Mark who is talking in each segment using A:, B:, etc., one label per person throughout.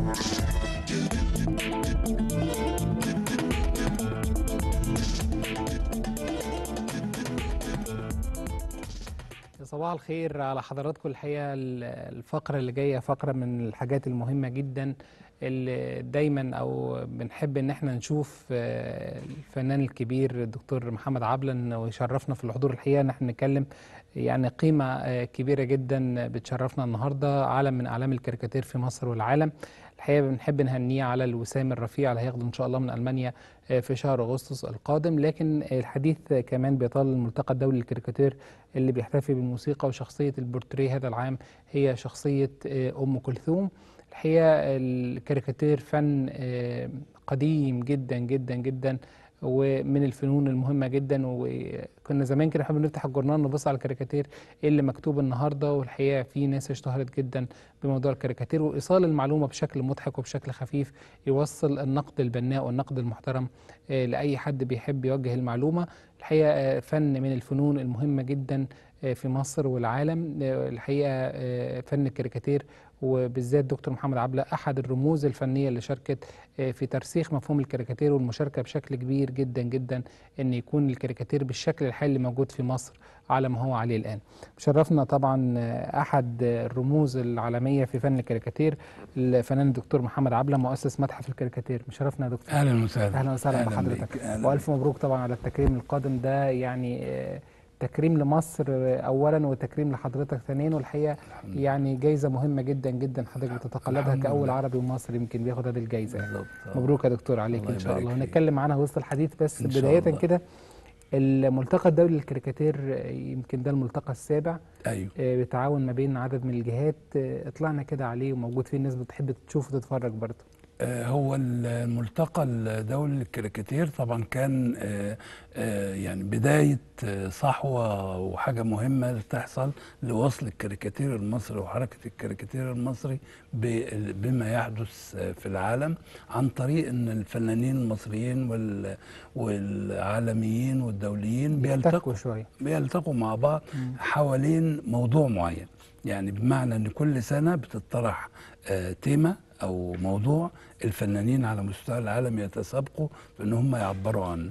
A: صباح الخير على حضراتكم الحقيقة ال- الفقرة اللي جاية فقرة من الحاجات المهمة جدا اللي دايما أو بنحب إن احنا نشوف آه، الفنان الكبير الدكتور محمد عبلن ويشرفنا في الحضور الحقيقة إن احنا نتكلم يعني قيمة آه، كبيرة جدا بتشرفنا النهاردة علم من أعلام الكاريكاتير في مصر والعالم الحقيقة بنحب نهنيه على الوسام الرفيع اللي هياخده إن شاء الله من ألمانيا آه، في شهر أغسطس القادم لكن الحديث كمان بيطال الملتقى الدولي للكاريكاتير اللي بيحتفي بالموسيقى وشخصية البورتريه هذا العام هي شخصية آه، أم كلثوم الحقيقة الكاريكاتير فن آه، قديم جدا جدا جدا ومن الفنون المهمة جدا وكنا زمان كده نحب نفتح الجورنال نبص على الكاريكاتير ايه اللي مكتوب النهارده والحقيقة في ناس اشتهرت جدا بموضوع الكاريكاتير وإيصال المعلومة بشكل مضحك وبشكل خفيف يوصل النقد البناء والنقد المحترم آه، لأي حد بيحب يوجه المعلومة الحقيقة آه، فن من الفنون المهمة جدا آه، في مصر والعالم آه، الحقيقة آه، فن الكاريكاتير وبالذات دكتور محمد عبلة أحد الرموز الفنية اللي شاركت آه، في ترسيخ مفهوم الكاريكاتير والمشاركة بشكل كبير جدا جدا أن يكون الكاريكاتير بالشكل الحالي اللي موجود في مصر على ما هو عليه الآن شرفنا طبعا آه، أحد الرموز العالمية في فن الكاريكاتير الفنان الدكتور محمد عبلة مؤسس متحف الكاريكاتير مشرفنا يا دكتور
B: اهلا وسهلا
A: اهلا وسهلا
B: أهلاً
A: بحضرتك
B: بيك، أهلاً
A: والف مبروك طبعا على التكريم القادم ده يعني آه، تكريم لمصر آه، اولا وتكريم لحضرتك ثانيا والحقيقه
B: الحمد لله.
A: يعني جايزه مهمه جدا جدا حضرتك بتتقلدها
B: الحمد
A: كاول
B: لله.
A: عربي ومصري يمكن بياخد هذه الجايزه يعني.
B: بالظبط آه.
A: مبروك يا دكتور عليك
B: الله
A: ان شاء
B: يبارك
A: الله
B: فيك.
A: هنتكلم عنها وسط الحديث بس
B: إن شاء
A: بدايه
B: الله.
A: كده الملتقى الدولي للكاريكاتير آه، يمكن ده الملتقى السابع
B: ايوه
A: آه، بتعاون ما بين عدد من الجهات آه، اطلعنا كده عليه وموجود فيه الناس بتحب تشوف وتتفرج برضه
B: آه، هو الملتقى الدولي للكاريكاتير طبعا كان آه، آه، يعني بداية آه، صحوة وحاجة مهمة تحصل لوصل الكاريكاتير المصري وحركة الكاريكاتير المصري ب- بما يحدث آه، في العالم عن طريق ان الفنانين المصريين وال- والعالميين والدوليين بيلتقوا
A: بيحتكوا شويه
B: بيلتقوا مع بعض حوالين موضوع معين يعني بمعنى ان كل سنه بتطرح آه، تيمه او موضوع الفنانين على مستوى العالم يتسابقوا في ان هم يعبروا عنه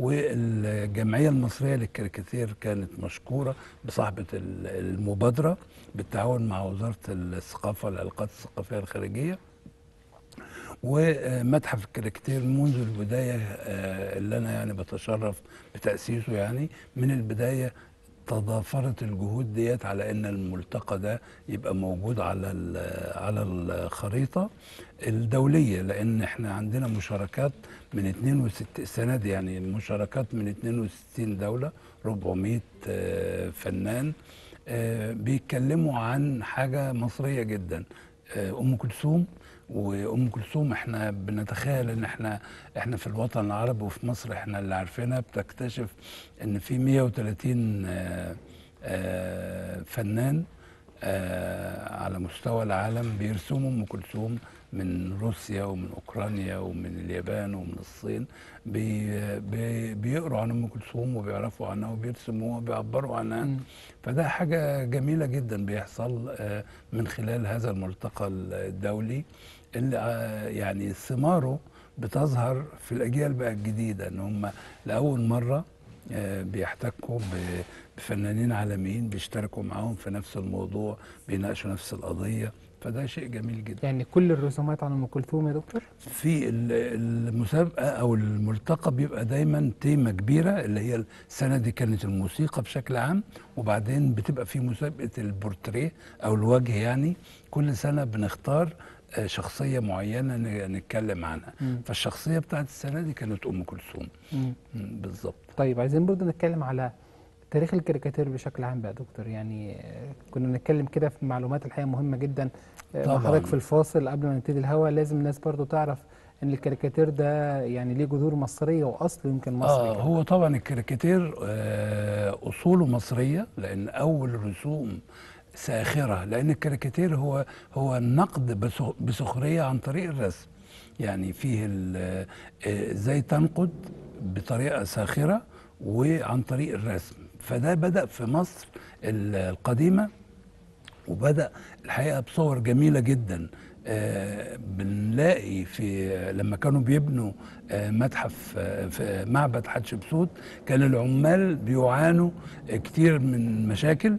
B: والجمعيه المصريه للكاريكاتير كانت مشكوره بصاحبه ال- المبادره بالتعاون مع وزاره الثقافه والعلاقات الثقافيه الخارجيه ومتحف الكاريكاتير منذ البدايه آه، اللي انا يعني بتشرف بتاسيسه يعني من البدايه تضافرت الجهود ديت على ان الملتقى ده يبقى موجود على ال- على الخريطه الدوليه لان احنا عندنا مشاركات من 62 السنه دي يعني المشاركات من 62 دوله 400 آه، فنان آه، بيتكلموا عن حاجه مصريه جدا آه، ام كلثوم وام كلثوم احنا بنتخيل ان احنا احنا في الوطن العربي وفي مصر احنا اللي عارفينها بتكتشف ان في 130 آه، آه، فنان آه، على مستوى العالم بيرسموا ام كلثوم من روسيا ومن اوكرانيا ومن اليابان ومن الصين بي بي بيقروا عن ام كلثوم وبيعرفوا عنها وبيرسموها وبيعبروا عنها
A: مم.
B: فده حاجة جميلة جدا بيحصل آه، من خلال هذا الملتقى الدولي اللي آه، يعني ثماره بتظهر في الأجيال بقى الجديدة إن هم لأول مرة آه، بيحتكوا ب- بفنانين عالميين بيشتركوا معاهم في نفس الموضوع بيناقشوا نفس القضية فده شيء جميل جدا
A: يعني كل الرسومات عن ام كلثوم يا دكتور
B: في ال- المسابقة أو الملتقى بيبقى دايما تيمة كبيرة اللي هي السنة دي كانت الموسيقى بشكل عام وبعدين بتبقى في مسابقة البورتريه أو الوجه يعني كل سنة بنختار آه، شخصية معينة ن- نتكلم عنها
A: مم.
B: فالشخصية بتاعت السنة دي كانت أم كلثوم
A: مم.
B: مم، بالظبط
A: طيب عايزين برضو نتكلم على تاريخ الكاريكاتير بشكل عام بقى يا دكتور يعني آه، كنا نتكلم كده في معلومات الحقيقه مهمه جدا آه، مع
B: طبعاً.
A: حضرتك في الفاصل قبل ما نبتدي الهوا لازم الناس برضو تعرف ان الكاريكاتير ده يعني ليه جذور مصريه واصله يمكن مصري
B: آه
A: كمان.
B: هو طبعا الكاريكاتير آه أصوله مصرية لأن أول رسوم ساخرة لأن الكاريكاتير هو هو النقد بسخ- بسخرية عن طريق الرسم يعني فيه ال- آه، ازاي تنقد بطريقة ساخرة وعن طريق الرسم فده بدأ في مصر ال- القديمة وبدأ الحقيقة بصور جميلة جدا آه، بنلاقي في لما كانوا بيبنوا آه، متحف آه، في معبد حتشبسوت كان العمال بيعانوا آه، كتير من مشاكل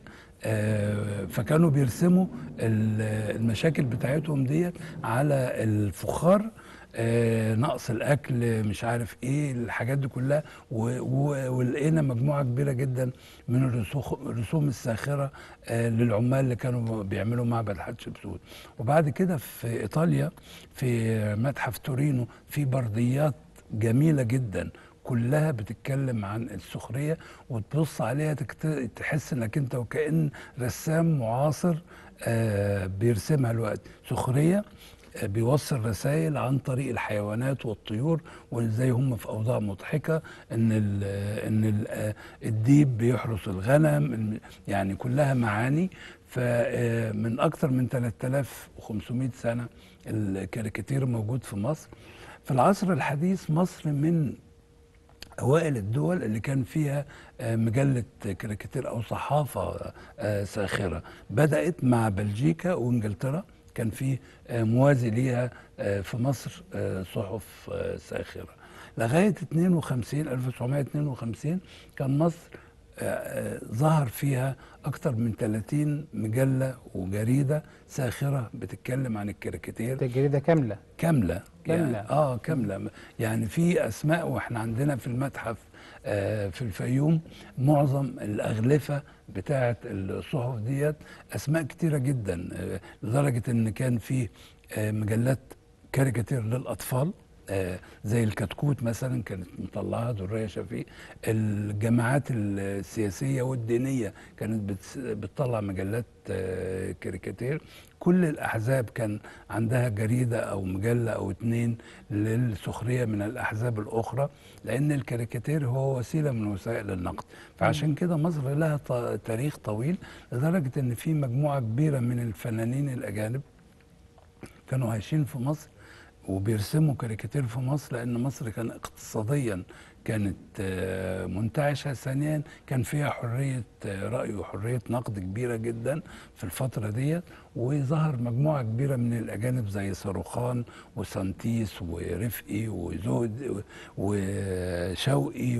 B: آه، فكانوا بيرسموا ال- المشاكل بتاعتهم ديت على الفخار آه، نقص الاكل مش عارف ايه الحاجات دي كلها و- و- ولقينا مجموعه كبيره جدا من الرسوخ الرسوم الساخره آه، للعمال اللي كانوا بيعملوا معبد حتشبسوت وبعد كده في ايطاليا في متحف تورينو في برديات جميله جدا كلها بتتكلم عن السخريه وتبص عليها تكت- تحس انك انت وكأن رسام معاصر آه، بيرسمها الوقت سخريه آه، بيوصل رسائل عن طريق الحيوانات والطيور وازاي هم في اوضاع مضحكه ان ال ان ال آه، الديب بيحرس الغنم الم- يعني كلها معاني فمن اكثر من 3500 سنه الكاريكاتير موجود في مصر في العصر الحديث مصر من اوائل الدول اللي كان فيها آه، مجله كاريكاتير او صحافه آه، ساخره بدات مع بلجيكا وانجلترا كان في آه، موازي ليها آه، في مصر آه، صحف آه، ساخره لغايه 52 1952 كان مصر آه، آه، ظهر فيها اكثر من 30 مجله وجريده ساخره بتتكلم عن الكاريكاتير
A: تجريده كامله
B: كامله
A: كاملة.
B: يعني اه كامله يعني في اسماء واحنا عندنا في المتحف آه في الفيوم معظم الاغلفه بتاعه الصحف ديت اسماء كتيره جدا آه لدرجه ان كان في آه مجلات كاريكاتير للاطفال آه زي الكتكوت مثلا كانت مطلعها دريه شفيق الجماعات السياسيه والدينيه كانت بتس- بتطلع مجلات آه كاريكاتير كل الاحزاب كان عندها جريده او مجله او اتنين للسخريه من الاحزاب الاخرى لان الكاريكاتير هو وسيله من وسائل النقد فعشان كده مصر لها ط- تاريخ طويل لدرجه ان في مجموعه كبيره من الفنانين الاجانب كانوا عايشين في مصر وبيرسموا كاريكاتير في مصر لان مصر كان اقتصاديا كانت آه، منتعشه ثانيا كان فيها حريه آه، راي وحريه نقد كبيره جدا في الفتره ديت وظهر مجموعه كبيره من الاجانب زي صاروخان وسانتيس ورفقي وزود وشوقي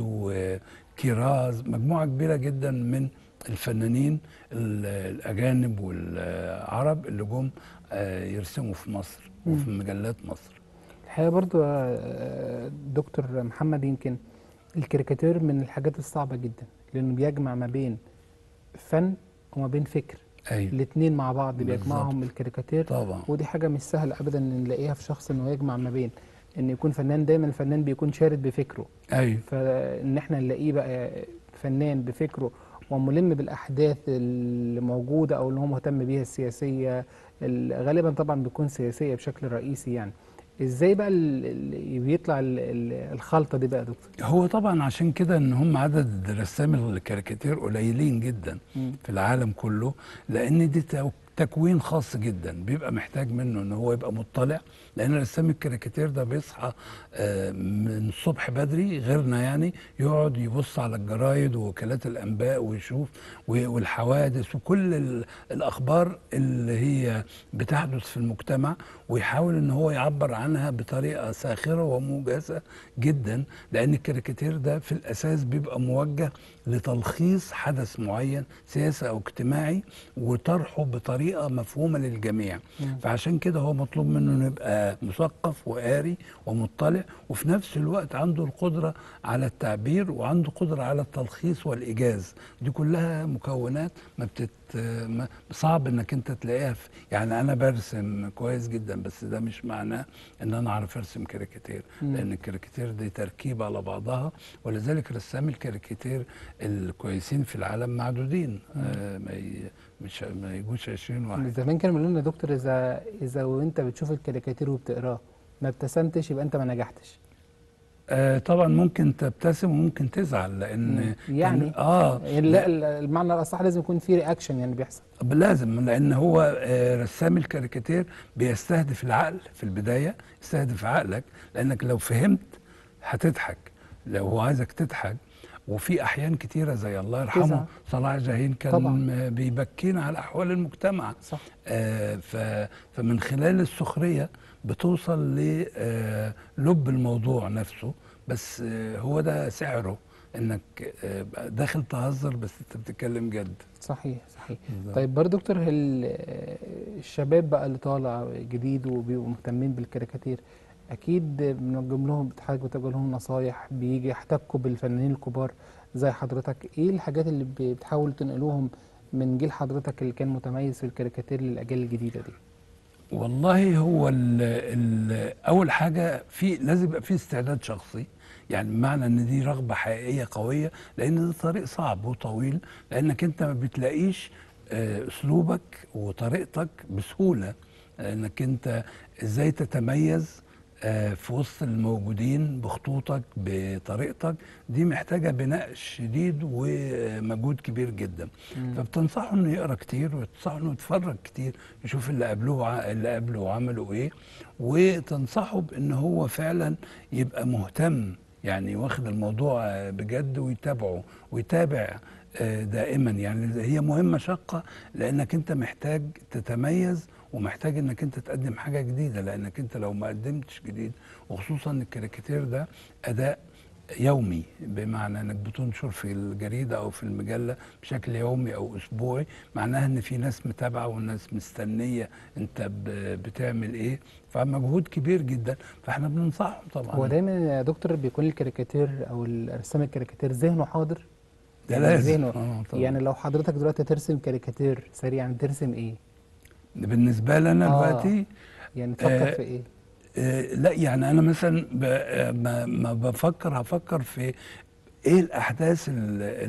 B: وكيراز مجموعه كبيره جدا من الفنانين ال- الاجانب والعرب اللي جم آه، يرسموا في مصر وفي مجلات مصر
A: الحقيقه برضو آه، دكتور محمد يمكن الكاريكاتير من الحاجات الصعبه جدا لانه بيجمع ما بين فن وما بين فكر
B: ايوه
A: الاثنين مع بعض
B: بالظبط.
A: بيجمعهم الكاريكاتير
B: طبعا
A: ودي حاجه مش سهله ابدا ان نلاقيها في شخص انه يجمع ما بين ان يكون فنان دايما الفنان بيكون شارد بفكره
B: ايوه
A: فان احنا نلاقيه بقى فنان بفكره وملم بالاحداث اللي موجوده او اللي هو مهتم بيها السياسيه ال- غالبا طبعا بيكون سياسيه بشكل رئيسي يعني ازاي بقى ال- ال- بيطلع ال- ال- الخلطه دي بقى يا دكتور
B: هو طبعا عشان كده ان هم عدد رسامي الكاريكاتير قليلين جدا
A: مم.
B: في العالم كله لان دي تو- تكوين خاص جدا بيبقى محتاج منه ان هو يبقى مطلع لان رسام الكاريكاتير ده بيصحى آه، من الصبح بدري غيرنا يعني يقعد يبص على الجرايد ووكالات الانباء ويشوف و- والحوادث وكل ال- الاخبار اللي هي بتحدث في المجتمع ويحاول ان هو يعبر عنها بطريقه ساخره وموجزه جدا لان الكاريكاتير ده في الاساس بيبقى موجه لتلخيص حدث معين سياسي او اجتماعي وطرحه بطريقه مفهومه للجميع
A: مم.
B: فعشان كده هو مطلوب منه انه يبقى مثقف وقاري ومطلع وفي نفس الوقت عنده القدره على التعبير وعنده قدره على التلخيص والايجاز دي كلها مكونات ما بتت ما صعب انك انت تلاقيها في يعني انا برسم كويس جدا بس ده مش معناه ان انا اعرف ارسم كاريكاتير
A: مم.
B: لان الكاريكاتير دي تركيبه على بعضها ولذلك رسامي الكاريكاتير الكويسين في العالم معدودين آه ما ي- مش ما يجوش 20 واحد
A: زمان كانوا بيقولوا لنا يا دكتور اذا اذا وانت بتشوف الكاريكاتير وبتقراه ما ابتسمتش يبقى انت ما نجحتش
B: آه طبعا ممكن تبتسم وممكن تزعل لان
A: مم. يعني
B: كان- اه
A: يعني لا ال- المعنى الاصح لازم يكون في رياكشن يعني بيحصل
B: لازم لان هو آه، رسام الكاريكاتير بيستهدف العقل في البدايه يستهدف عقلك لانك لو فهمت هتضحك لو هو عايزك تضحك وفي احيان كتيره زي الله يرحمه
A: تزعل.
B: صلاح جاهين كان
A: طبعاً.
B: بيبكينا على احوال المجتمع
A: صح
B: آه، ف- فمن خلال السخريه بتوصل للب الموضوع نفسه بس آه، هو ده سعره انك آه، داخل تهزر بس انت بتتكلم جد
A: صحيح صحيح
B: بالظبط.
A: طيب برضه دكتور ال- الشباب بقى اللي طالع جديد وبيبقوا مهتمين بالكاريكاتير اكيد بنوجه لهم حضرتك بتوجه لهم نصايح بيجي يحتكوا بالفنانين الكبار زي حضرتك ايه الحاجات اللي ب- بتحاول تنقلوهم من جيل حضرتك اللي كان متميز في الكاريكاتير للاجيال الجديده دي
B: والله هو ال ال اول حاجه في لازم يبقى في استعداد شخصي يعني بمعنى ان دي رغبه حقيقيه قويه لان ده طريق صعب وطويل لانك انت ما بتلاقيش آه، اسلوبك وطريقتك بسهوله لانك انت ازاي تتميز آه، في وسط الموجودين بخطوطك بطريقتك دي محتاجه بناء شديد ومجهود كبير جدا
A: مم.
B: فبتنصحه انه يقرا كتير وتنصحه انه يتفرج كتير يشوف اللي قبله ع- اللي قبله وعملوا ايه وتنصحه بان هو فعلا يبقى مهتم يعني واخد الموضوع آه، بجد ويتابعه ويتابع آه، دائما يعني هي مهمه شاقه لانك انت محتاج تتميز ومحتاج انك انت تقدم حاجه جديده لانك انت لو ما قدمتش جديد وخصوصا الكاريكاتير ده اداء يومي بمعنى انك بتنشر في الجريده او في المجله بشكل يومي او اسبوعي معناها ان في ناس متابعه والناس مستنيه انت ب- بتعمل ايه فمجهود كبير جدا فاحنا بننصحهم طبعا
A: هو دايما يا دكتور بيكون الكاريكاتير او الرسام الكاريكاتير ذهنه حاضر
B: ده
A: يعني
B: لازم
A: ذهنه
B: آه طبعاً.
A: يعني لو حضرتك دلوقتي ترسم كاريكاتير سريعا ترسم ايه
B: بالنسبه لنا
A: آه.
B: دلوقتي
A: يعني تفكر
B: آه،
A: في ايه
B: آه، لا يعني انا مثلا ب- آه، ما, ما بفكر هفكر في ايه الاحداث ال-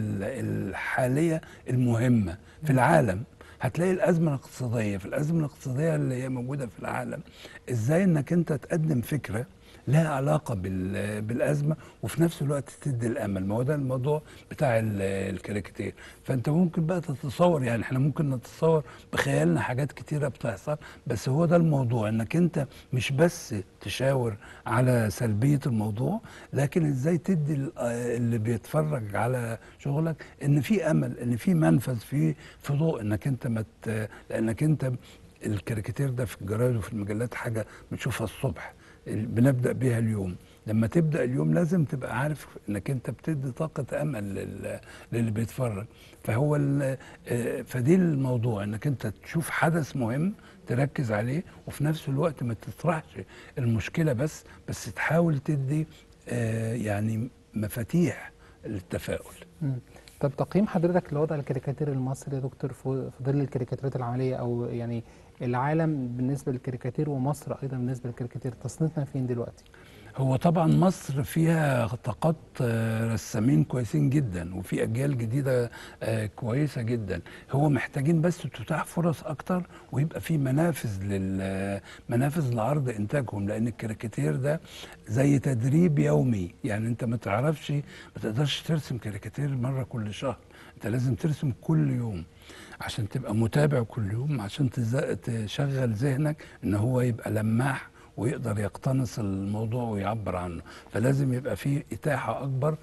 B: ال- الحاليه المهمه في العالم هتلاقي الازمه الاقتصاديه في الازمه الاقتصاديه اللي هي موجوده في العالم ازاي انك انت تقدم فكره لها علاقه بال- بالازمه وفي نفس الوقت تدي الامل ما هو ده الموضوع بتاع ال- الكاريكاتير فانت ممكن بقى تتصور يعني احنا ممكن نتصور بخيالنا حاجات كتيره بتحصل بس هو ده الموضوع انك انت مش بس تشاور على سلبيه الموضوع لكن ازاي تدي ال- آه اللي بيتفرج على شغلك ان في امل ان في منفذ في في ضوء انك انت ما ت- لانك انت الكاريكاتير ده في الجرايد وفي المجلات حاجه بتشوفها الصبح ال- بنبدا بيها اليوم لما تبدا اليوم لازم تبقى عارف انك انت بتدي طاقه امل لل- للي بيتفرج فهو ال- آه، فدي الموضوع انك انت تشوف حدث مهم تركز عليه وفي نفس الوقت ما تطرحش المشكله بس بس تحاول تدي آه، يعني مفاتيح للتفاؤل
A: مم. طب تقييم حضرتك لوضع الكاريكاتير المصري يا دكتور في في ظل الكاريكاتيرات العمليه او يعني العالم بالنسبه للكاريكاتير ومصر ايضا بالنسبه للكاريكاتير تصنيفنا فين دلوقتي؟
B: هو طبعا مصر فيها طاقات آه، رسامين كويسين جدا وفي اجيال جديده آه، كويسه جدا هو محتاجين بس تتاح فرص اكتر ويبقى في منافذ لل منافذ لعرض انتاجهم لان الكاريكاتير ده زي تدريب يومي يعني انت ما تعرفش ما تقدرش ترسم كاريكاتير مره كل شهر انت لازم ترسم كل يوم عشان تبقى متابع كل يوم عشان تز- تشغل ذهنك ان هو يبقى لماح ويقدر يقتنص الموضوع ويعبر عنه فلازم يبقى في إتاحة أكبر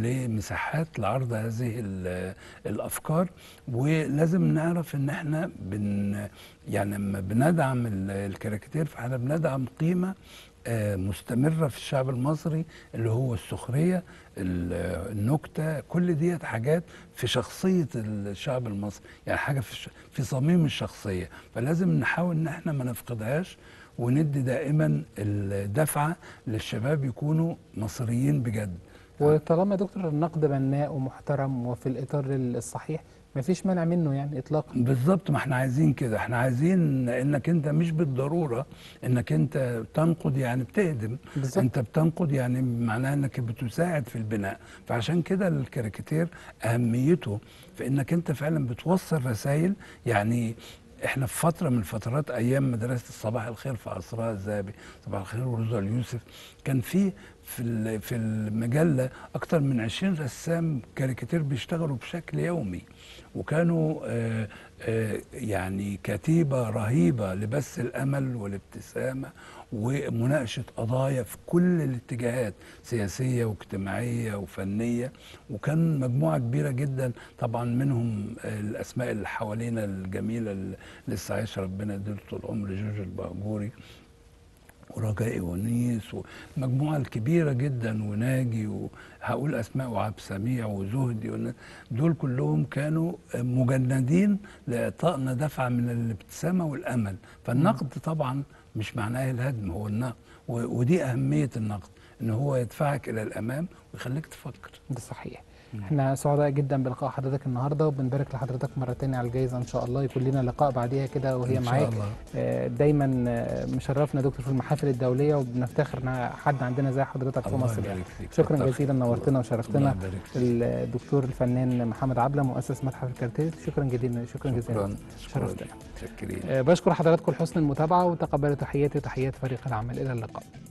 B: لمساحات لعرض هذه ال- الأفكار ولازم نعرف إن إحنا بن يعني لما بندعم ال- الكاريكاتير فإحنا بندعم قيمة آه، مستمرة في الشعب المصري اللي هو السخرية ال- النكتة كل ديت حاجات في شخصية الشعب المصري يعني حاجة في, الش- في صميم الشخصية فلازم نحاول إن إحنا ما نفقدهاش وندي دائما الدفعة للشباب يكونوا مصريين بجد
A: وطالما يا دكتور النقد بناء ومحترم وفي الاطار الصحيح مفيش مانع منه يعني اطلاقا
B: بالظبط ما احنا عايزين كده احنا عايزين انك انت مش بالضروره انك انت تنقد يعني بتهدم
A: بالظبط.
B: انت بتنقد يعني معناها انك بتساعد في البناء فعشان كده الكاريكاتير اهميته في انك انت فعلا بتوصل رسائل يعني احنا في فتره من فترات ايام مدرسه الصباح الخير في عصرها الذهبي صباح الخير ورضا اليوسف كان في في ال- في المجله اكتر من 20 رسام كاريكاتير بيشتغلوا بشكل يومي وكانوا آه، آه، يعني كتيبة رهيبة لبث الأمل والابتسامة ومناقشة قضايا في كل الاتجاهات سياسية واجتماعية وفنية وكان مجموعة كبيرة جدا طبعا منهم آه، الأسماء اللي حوالينا الجميلة اللي لسه عايشة ربنا يديله طول العمر جورج البهجوري ورجائي ونيس والمجموعة الكبيرة جدا وناجي وهقول أسماء وعبد سميع وزهدي والناس- دول كلهم كانوا مجندين لإعطائنا دفعة من الابتسامة والأمل فالنقد طبعا مش معناه الهدم هو النقد و- ودي أهمية النقد إن هو يدفعك إلى الأمام ويخليك تفكر
A: ده صحيح احنا سعداء جدا بلقاء حضرتك النهارده وبنبارك لحضرتك مره تانية على الجائزه ان شاء الله يكون لنا لقاء بعديها كده وهي
B: إن شاء
A: معاك
B: الله.
A: آه، دايما آه، مشرفنا دكتور في المحافل الدوليه وبنفتخر ان حد عندنا زي حضرتك في
B: الله
A: مصر
B: يبارك فيك.
A: شكرا
B: كتر
A: جزيلا
B: خيرك.
A: نورتنا
B: الله
A: وشرفتنا
B: يبارك فيك.
A: الدكتور الفنان محمد عبله مؤسس متحف الكارتيز شكرا جزيلا شكرا جزيلا
B: شكرا شكرا
A: شرفتنا
B: شكرين
A: آه، بشكر حضراتكم لحسن المتابعه وتقبلوا تحياتي وتحيات فريق العمل الى اللقاء